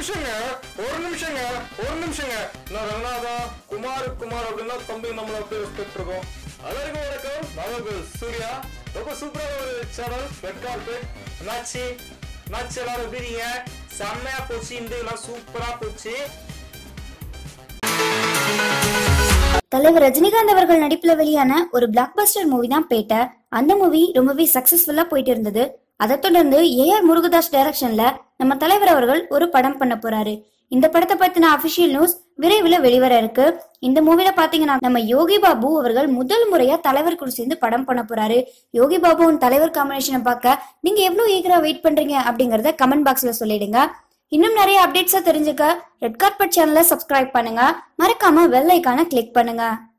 நிமிஷங்க ஒரு நிமிஷங்க ஒரு நிமிஷங்க நான் ரங்கநாதா குமார் குமார் அப்படின்னா தம்பி நம்மள அப்படியே ரெஸ்பெக்ட் இருக்கும் எல்லாருக்கும் வணக்கம் நான் உங்கள் சூர்யா ரொம்ப சூப்பரான ஒரு சேனல் ரெட் கார்பெட் என்னாச்சு என்னாச்சு எல்லாரும் எப்படி இருக்கீங்க செம்மையா போச்சு இந்த இதெல்லாம் சூப்பரா போச்சு தலைவர் ரஜினிகாந்த் அவர்கள் நடிப்புல வெளியான ஒரு பிளாக் பஸ்டர் மூவி தான் பேட்ட அந்த மூவி ரொம்பவே சக்சஸ்ஃபுல்லா போயிட்டு இருந்தது அதை தொடர்ந்து ஏஆர் முருகதாஸ் டைரக்ஷன்ல நம்ம தலைவர் அவர்கள் ஒரு படம் பண்ண போறாரு இந்த படத்தை பத்தின அபிஷியல் நியூஸ் விரைவில் வெளிவர இருக்கு இந்த மூவில பாத்தீங்கன்னா நம்ம யோகி பாபு அவர்கள் முதல் முறையா தலைவர் கூட சேர்ந்து படம் பண்ண போறாரு யோகி பாபுவின் தலைவர் காம்பினேஷனை பார்க்க நீங்க எவ்வளவு ஈகரா வெயிட் பண்றீங்க அப்படிங்கறத கமெண்ட் பாக்ஸ்ல சொல்லிடுங்க இன்னும் நிறைய அப்டேட்ஸை தெரிஞ்சுக்க ரெட் கார்பெட் சேனலை சப்ஸ்கிரைப் பண்ணுங்க மறக்காம வெள் ஐக்கானை கிளிக் பண்ணுங்க